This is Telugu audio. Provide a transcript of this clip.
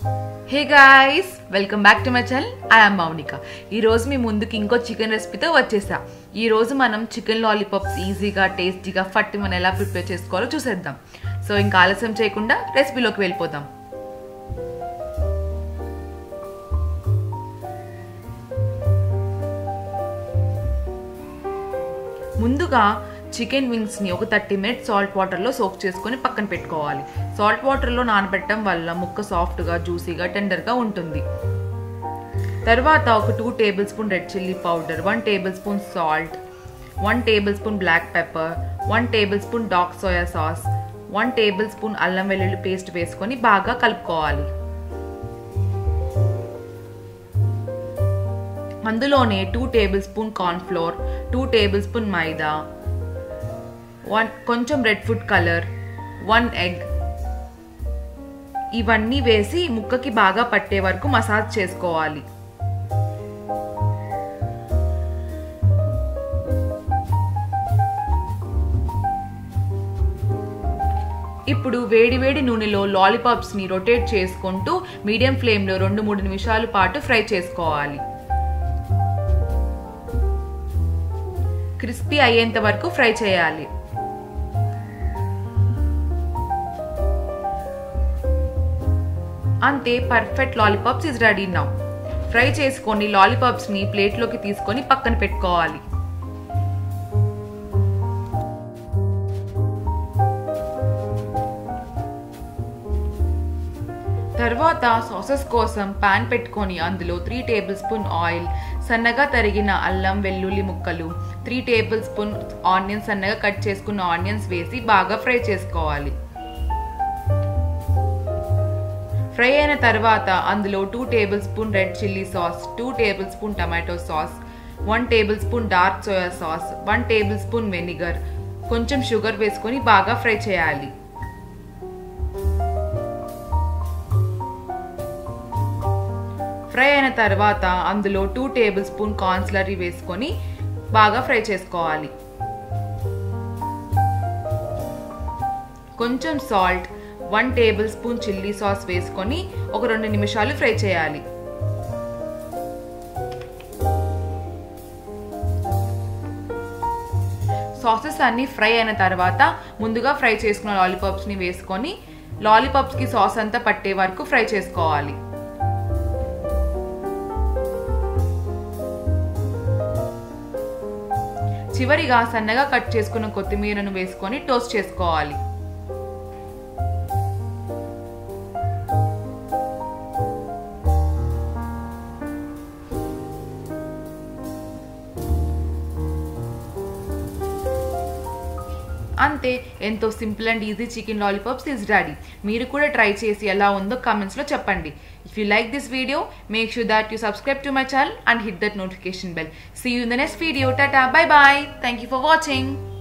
hey guys welcome back to my channel I'm Mounika ఈ రోజు మీ ముందుకి ఇంకో చికెన్ రెసిపీతో వచ్చేసా ఈ రోజు మనం చికెన్ లాలీపాప్స్ ఈజీగా టేస్టీగా ఫట్టి మనం ఎలా ప్రిపేర్ చేసుకోవాలో చూసేద్దాం సో ఇంకా ఆలస్యం చేయకుండా రెసిపీలోకి వెళ్ళిపోదాం ముందుగా చికెన్ వింగ్స్ని ఒక థర్టీ మినిట్స్ సాల్ట్ వాటర్లో సోక్ చేసుకొని పక్కన పెట్టుకోవాలి సాల్ట్ వాటర్లో నానబెట్టడం వల్ల ముక్క సాఫ్ట్గా జ్యూసీగా టెండర్గా ఉంటుంది తర్వాత ఒక two tablespoon red chilli powder one tablespoon salt one tablespoon black pepper one tablespoon dark soya sauce one tablespoon అల్లం వెల్లుల్లి పేస్ట్ వేసుకొని బాగా కలుపుకోవాలి అందులోనే two tablespoon cornflour two tablespoon maida one కొంచెం red food colour one egg ఇవన్నీ వేసి ముక్కకి బాగా పట్టే వరకు మసాజ్ చేసుకోవాలి ఇప్పుడు వేడి వేడి నూనెలో లాలీపాప్స్ని రొటేట్ చేసుకుంటూ మీడియం ఫ్లేమ్లో రెండు మూడు నిమిషాల పాటు ఫ్రై చేసుకోవాలి క్రిస్పీ అయ్యేంత వరకు ఫ్రై చేయాలి అంతే perfect lollipops is ready now fry చేసుకొని లాలీపాప్స్ని ప్లేట్లోకి తీసుకొని పక్కన పెట్టుకోవాలి తర్వాత సాసెస్ కోసం పాన్ పెట్టుకొని అందులో త్రీ టేబుల్ స్పూన్ ఆయిల్ సన్నగా తరిగిన అల్లం వెల్లుల్లి ముక్కలు త్రీ టేబుల్ స్పూన్ ఆనియన్స్ సన్నగా కట్ చేసుకున్న ఆనియన్స్ వేసి బాగా ఫ్రై చేసుకోవాలి ఫ్రై అయిన తర్వాత అందులో two tablespoon red chilli sauce two tablespoon tomato sauce one tablespoon dark soya sauce one tablespoon vinegar కొంచెం షుగర్ వేసుకొని బాగా ఫ్రై చేయాలి ఫ్రై అయిన తర్వాత అందులో టూ టేబుల్ స్పూన్ కార్న్స్లరీ వేసుకొని బాగా ఫ్రై చేసుకోవాలి కొంచెం salt one tablespoon chilli sauce వేసుకొని ఒక రెండు నిమిషాలు ఫ్రై చేయాలి సాసెస్ అన్ని ఫ్రై అయిన తర్వాత ముందుగా ఫ్రై చేసుకున్న లాలీపాప్స్ని వేసుకొని లాలీపాప్స్కి సాస్ అంతా పట్టే వరకు ఫ్రై చేసుకోవాలి చివరిగా సన్నగా కట్ చేసుకున్న కొత్తిమీరను వేసుకొని టోస్ట్ చేసుకోవాలి అంతే ఎంతో simple and easy chicken lollipops is ready మీరు కూడా ట్రై చేసి ఎలా ఉందో కామెంట్స్లో చెప్పండి if you like this video make sure that you subscribe to my channel and hit that notification bell see you in the next video tata bye bye thank you for watching